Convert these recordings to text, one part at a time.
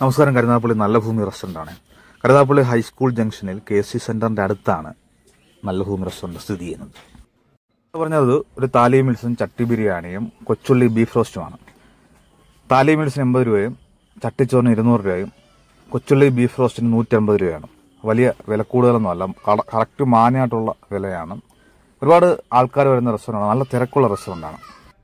നമസ്കാരം കരുനാഗപ്പള്ളി നല്ല ഭൂമി റെസ്റ്റോറൻ്റ് ആണ് കരുനാഗപ്പള്ളി ഹൈസ്കൂൾ ജംഗ്ഷനിൽ കെ സി സെന്ററിന്റെ അടുത്താണ് നല്ല ഭൂമി റെസ്റ്റോറൻറ്റ് സ്ഥിതി ചെയ്യുന്നത് ഇത് പറഞ്ഞത് ഒരു താലി മിൽസും ചട്ടി ബിരിയാണിയും കൊച്ചുള്ളി ബീഫ് റോസ്റ്റുമാണ് താലി മിൽസിന് എൺപത് രൂപയും ചട്ടിച്ചോറിന് ഇരുന്നൂറ് രൂപയും കൊച്ചുള്ളി ബീഫ് റോസ്റ്റിന് നൂറ്റമ്പത് രൂപയാണ് വലിയ വില കൂടുതലൊന്നുമല്ല കള- കറക്റ്റ് മാന്യമായിട്ടുള്ള വിലയാണ് ഒരുപാട് ആൾക്കാർ വരുന്ന റെസ്റ്റോറൻ്റാണ് നല്ല തിരക്കുള്ള റെസ്റ്റോറൻ്റാണ്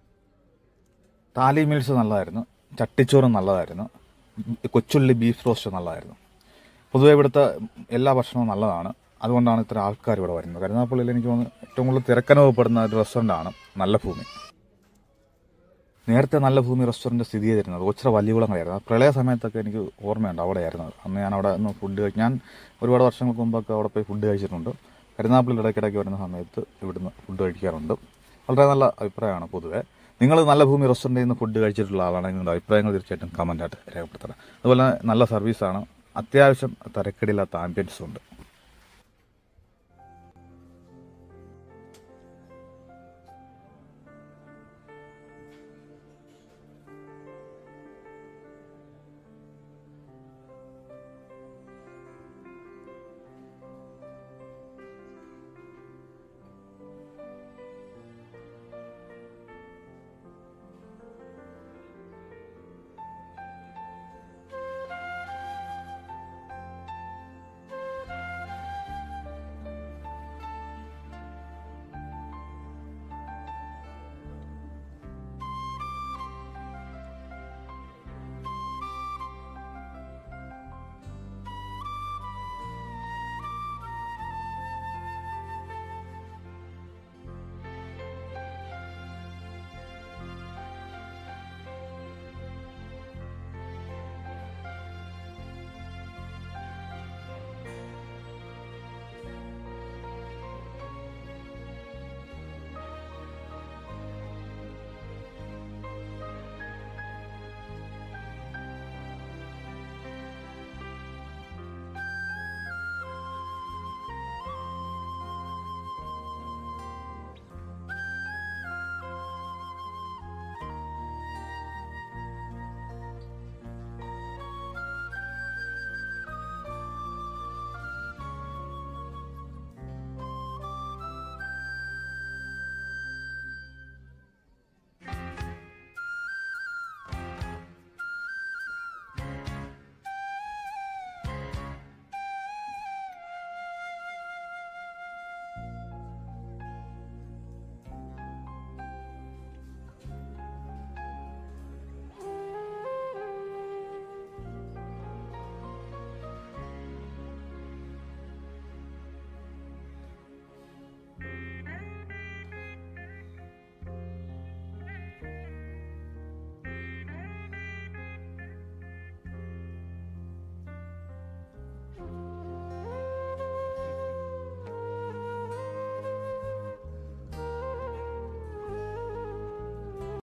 താലി മീൽസ് നല്ലതായിരുന്നു ചട്ടിച്ചോറ് നല്ലതായിരുന്നു കൊച്ചുള്ളി ബീഫ് റോസ്റ്റ് നല്ലതായിരുന്നു പൊതുവെ ഇവിടുത്തെ എല്ലാ ഭക്ഷണവും നല്ലതാണ് അതുകൊണ്ടാണ് ഇത്ര ആൾക്കാർ ഇവിടെ വരുന്നത് കരുനാഗപ്പള്ളിയിൽ എനിക്ക് തോന്നുന്നു ഏറ്റവും കൂടുതൽ തിരക്കനുഭവപ്പെടുന്ന ഒരു റെസ്റ്റോറൻ്റാണ് നല്ല ഭൂമി നേരത്തെ നല്ല ഭൂമി റെസ്റ്റോറൻറ്റ് സ്ഥിതി ചെയ്തിരുന്നത് ഒച്ചിറ വലിയകുളങ്ങളായിരുന്നു ആ പ്രളയ സമയത്തൊക്കെ എനിക്ക് ഓർമ്മയുണ്ട് അവിടെയായിരുന്നത് അന്ന് ഞാൻ അവിടെ ഒന്ന് ഫുഡ് കഴി ഞാൻ ഒരുപാട് വർഷങ്ങൾക്ക് മുമ്പൊക്കെ അവിടെ പോയി ഫുഡ് കഴിച്ചിട്ടുണ്ട് കരുനാഗപ്പള്ളി ഇടയ്ക്കിടയ്ക്ക് വരുന്ന സമയത്ത് ഇവിടുന്ന് ഫുഡ് കഴിക്കാറുണ്ട് വളരെ നല്ല അഭിപ്രായമാണ് പൊതുവെ നിങ്ങൾ നല്ല ഭൂമി റെസ്റ്റോറൻറ്റിൽ നിന്ന് ഫുഡ് കഴിച്ചിട്ടുള്ള ആളാണെങ്കിൽ നിങ്ങളുടെ അഭിപ്രായങ്ങൾ തീർച്ചയായിട്ടും കമൻറ്റായിട്ട് രേഖപ്പെടുത്തണം അതുപോലെ നല്ല സർവീസാണ് അത്യാവശ്യം തിരക്കടില്ലാത്ത ആംബിയൻസും ഉണ്ട്